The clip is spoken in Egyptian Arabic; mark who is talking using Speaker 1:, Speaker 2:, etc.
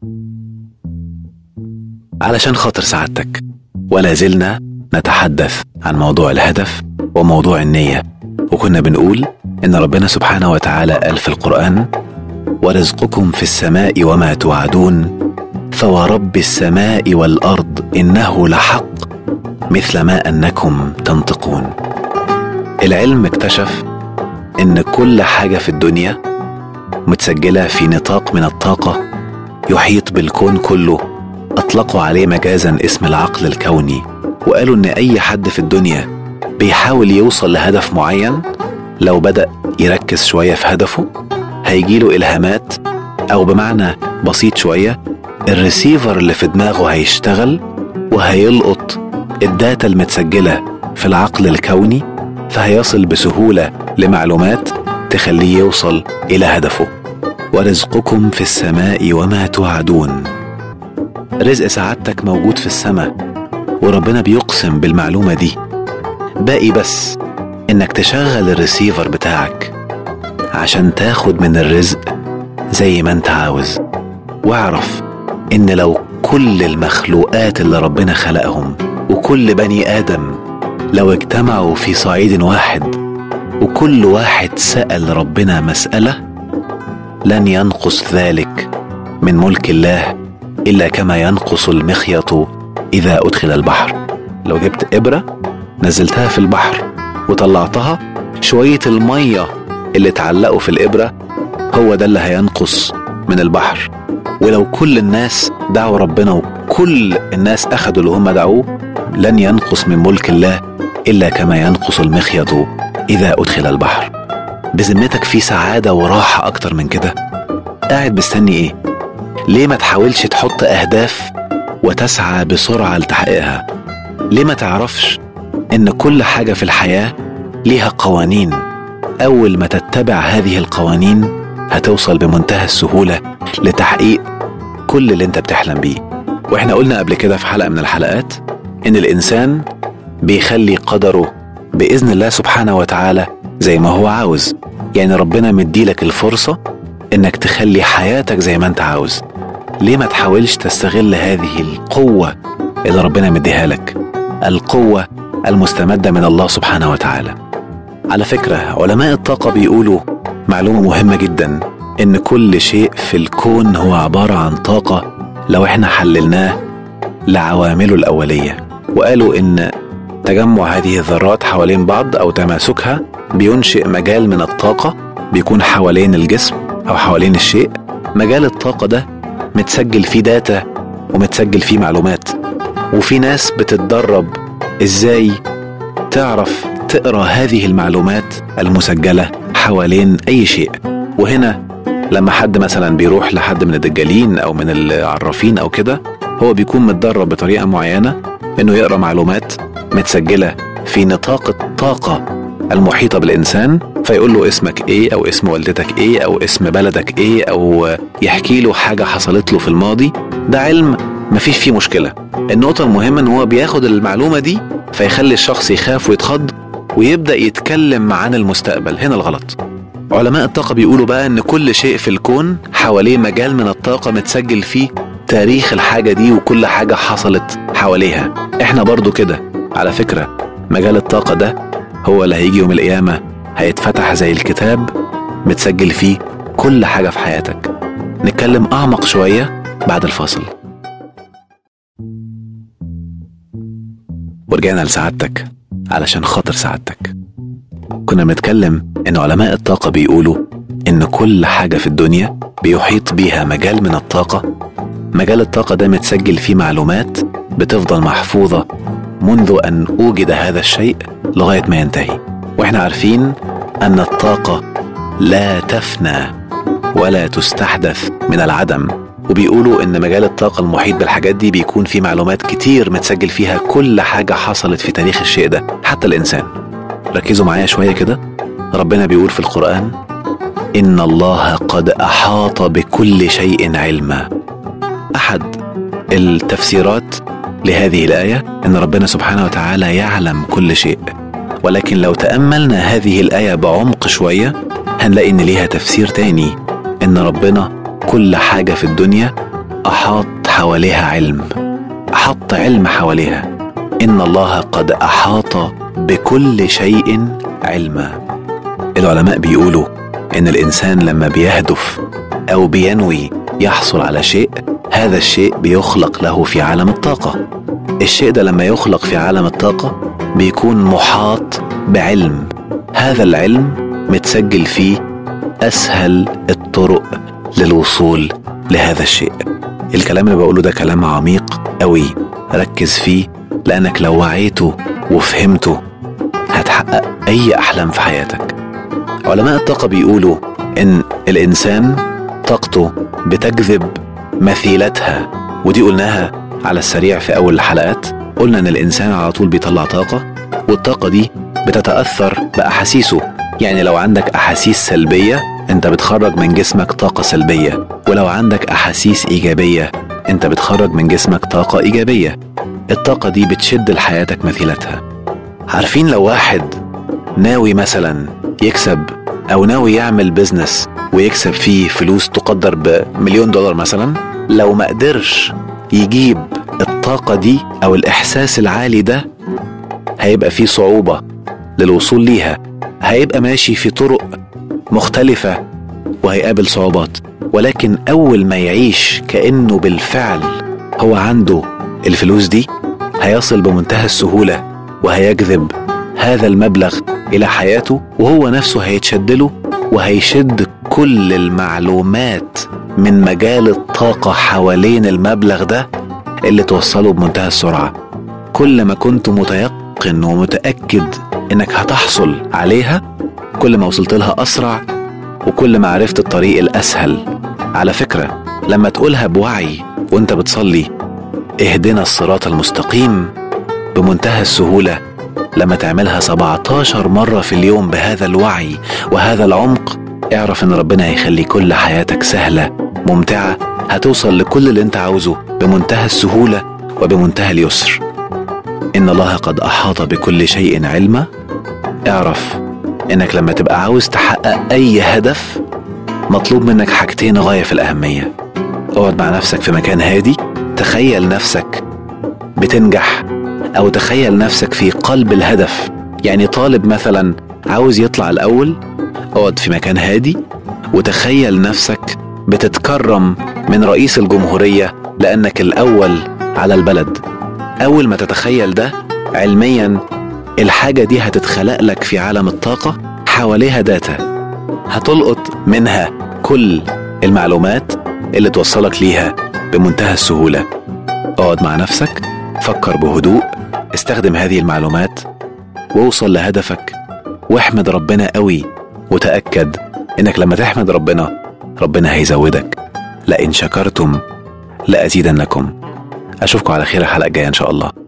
Speaker 1: علشان خاطر سعادتك ولا زلنا نتحدث عن موضوع الهدف وموضوع النية وكنا بنقول إن ربنا سبحانه وتعالى قال في القرآن ورزقكم في السماء وما توعدون فورب السماء والأرض إنه لحق مثل ما أنكم تنطقون العلم اكتشف إن كل حاجة في الدنيا متسجلة في نطاق من الطاقة يحيط بالكون كله أطلقوا عليه مجازا اسم العقل الكوني وقالوا إن أي حد في الدنيا بيحاول يوصل لهدف معين لو بدأ يركز شوية في هدفه هيجيله إلهامات أو بمعنى بسيط شوية الريسيفر اللي في دماغه هيشتغل وهيلقط الداتا المتسجلة في العقل الكوني فهيصل بسهولة لمعلومات تخليه يوصل إلى هدفه ورزقكم في السماء وما توعدون رزق سعادتك موجود في السماء وربنا بيقسم بالمعلومة دي باقي بس انك تشغل الريسيفر بتاعك عشان تاخد من الرزق زي ما انت عاوز واعرف ان لو كل المخلوقات اللي ربنا خلقهم وكل بني ادم لو اجتمعوا في صعيد واحد وكل واحد سال ربنا مساله لن ينقص ذلك من ملك الله الا كما ينقص المخيط اذا ادخل البحر لو جبت ابره نزلتها في البحر وطلعتها شويه الميه اللي اتعلقوا في الابره هو ده اللي هينقص من البحر ولو كل الناس دعوا ربنا وكل الناس اخذوا اللي هم دعوه لن ينقص من ملك الله الا كما ينقص المخيط اذا ادخل البحر بذمتك في سعاده وراحه اكتر من كده قاعد مستني ايه ليه ما تحاولش تحط اهداف وتسعى بسرعه لتحقيقها ليه ما تعرفش ان كل حاجه في الحياه ليها قوانين اول ما تتبع هذه القوانين هتوصل بمنتهى السهوله لتحقيق كل اللي انت بتحلم بيه واحنا قلنا قبل كده في حلقه من الحلقات ان الانسان بيخلي قدره باذن الله سبحانه وتعالى زي ما هو عاوز يعني ربنا مديلك الفرصه انك تخلي حياتك زي ما انت عاوز ليه ما تحاولش تستغل هذه القوه اللي ربنا مديها لك القوه المستمده من الله سبحانه وتعالى على فكره علماء الطاقه بيقولوا معلومه مهمه جدا ان كل شيء في الكون هو عباره عن طاقه لو احنا حللناه لعوامله الاوليه وقالوا ان تجمع هذه الذرات حوالين بعض او تماسكها بينشئ مجال من الطاقه بيكون حوالين الجسم او حوالين الشيء مجال الطاقه ده متسجل فيه داتا ومتسجل فيه معلومات وفي ناس بتتدرب ازاي تعرف تقرا هذه المعلومات المسجله حوالين اي شيء وهنا لما حد مثلا بيروح لحد من الدجالين او من العرافين او كده هو بيكون متدرب بطريقه معينه انه يقرا معلومات متسجله في نطاق الطاقه المحيطه بالانسان فيقول له اسمك ايه او اسم والدتك ايه او اسم بلدك ايه او يحكي له حاجه حصلت له في الماضي ده علم مفيش فيه مشكله النقطه المهمه ان هو بياخد المعلومه دي فيخلي الشخص يخاف ويتخض ويبدا يتكلم عن المستقبل هنا الغلط علماء الطاقة بيقولوا بقى إن كل شيء في الكون حواليه مجال من الطاقة متسجل فيه تاريخ الحاجة دي وكل حاجة حصلت حواليها إحنا برضو كده على فكرة مجال الطاقة ده هو اللي هيجي يوم القيامة هيتفتح زي الكتاب متسجل فيه كل حاجة في حياتك نتكلم أعمق شوية بعد الفاصل ورجعنا لسعادتك علشان خاطر سعادتك كنا بنتكلم ان علماء الطاقه بيقولوا ان كل حاجه في الدنيا بيحيط بيها مجال من الطاقه مجال الطاقه ده متسجل فيه معلومات بتفضل محفوظه منذ ان اوجد هذا الشيء لغايه ما ينتهي واحنا عارفين ان الطاقه لا تفنى ولا تستحدث من العدم وبيقولوا ان مجال الطاقه المحيط بالحاجات دي بيكون فيه معلومات كتير متسجل فيها كل حاجه حصلت في تاريخ الشيء ده حتى الانسان ركزوا معايا شوية كده ربنا بيقول في القرآن إن الله قد أحاط بكل شيء علما أحد التفسيرات لهذه الآية إن ربنا سبحانه وتعالى يعلم كل شيء ولكن لو تأملنا هذه الآية بعمق شوية هنلاقي إن ليها تفسير تاني إن ربنا كل حاجة في الدنيا أحاط حواليها علم أحط علم حواليها إن الله قد أحاط بكل شيء علما العلماء بيقولوا إن الإنسان لما بيهدف أو بينوي يحصل على شيء هذا الشيء بيخلق له في عالم الطاقة الشيء ده لما يخلق في عالم الطاقة بيكون محاط بعلم هذا العلم متسجل فيه أسهل الطرق للوصول لهذا الشيء الكلام اللي بقوله ده كلام عميق قوي ركز فيه لأنك لو وعيته وفهمته هتحقق أي أحلام في حياتك علماء الطاقة بيقولوا إن الإنسان طاقته بتجذب مثيلتها ودي قلناها على السريع في أول الحلقات قلنا إن الإنسان على طول بيطلع طاقة والطاقة دي بتتأثر بأحاسيسه يعني لو عندك أحاسيس سلبية أنت بتخرج من جسمك طاقة سلبية ولو عندك أحاسيس إيجابية أنت بتخرج من جسمك طاقة إيجابية الطاقة دي بتشد لحياتك مثيلتها عارفين لو واحد ناوي مثلا يكسب أو ناوي يعمل بزنس ويكسب فيه فلوس تقدر بمليون دولار مثلا لو ما قدرش يجيب الطاقة دي أو الإحساس العالي ده هيبقى فيه صعوبة للوصول ليها هيبقى ماشي في طرق مختلفة وهيقابل صعوبات ولكن أول ما يعيش كأنه بالفعل هو عنده الفلوس دي هيصل بمنتهى السهولة وهيجذب هذا المبلغ إلى حياته وهو نفسه هيتشدله وهيشد كل المعلومات من مجال الطاقة حوالين المبلغ ده اللي توصله بمنتهى السرعة كل ما كنت متيقن ومتأكد إنك هتحصل عليها كل ما وصلت لها أسرع وكل ما عرفت الطريق الأسهل على فكرة لما تقولها بوعي وانت بتصلي اهدنا الصراط المستقيم بمنتهى السهولة لما تعملها 17 مرة في اليوم بهذا الوعي وهذا العمق اعرف ان ربنا هيخلي كل حياتك سهلة ممتعة هتوصل لكل اللي انت عاوزه بمنتهى السهولة وبمنتهى اليسر ان الله قد احاط بكل شيء علما اعرف انك لما تبقى عاوز تحقق اي هدف مطلوب منك حاجتين غاية في الأهمية اقعد مع نفسك في مكان هادي تخيل نفسك بتنجح أو تخيل نفسك في قلب الهدف يعني طالب مثلا عاوز يطلع الأول اقعد في مكان هادي وتخيل نفسك بتتكرم من رئيس الجمهورية لأنك الأول على البلد أول ما تتخيل ده علميا الحاجة دي هتتخلق لك في عالم الطاقة حواليها داتا هتلقط منها كل المعلومات اللي توصلك ليها بمنتهى السهولة اقعد مع نفسك فكر بهدوء استخدم هذه المعلومات واوصل لهدفك واحمد ربنا قوي وتأكد انك لما تحمد ربنا ربنا هيزودك لئن شكرتم لأزيدنكم أشوفكم على خير الحلقة الجاية إن شاء الله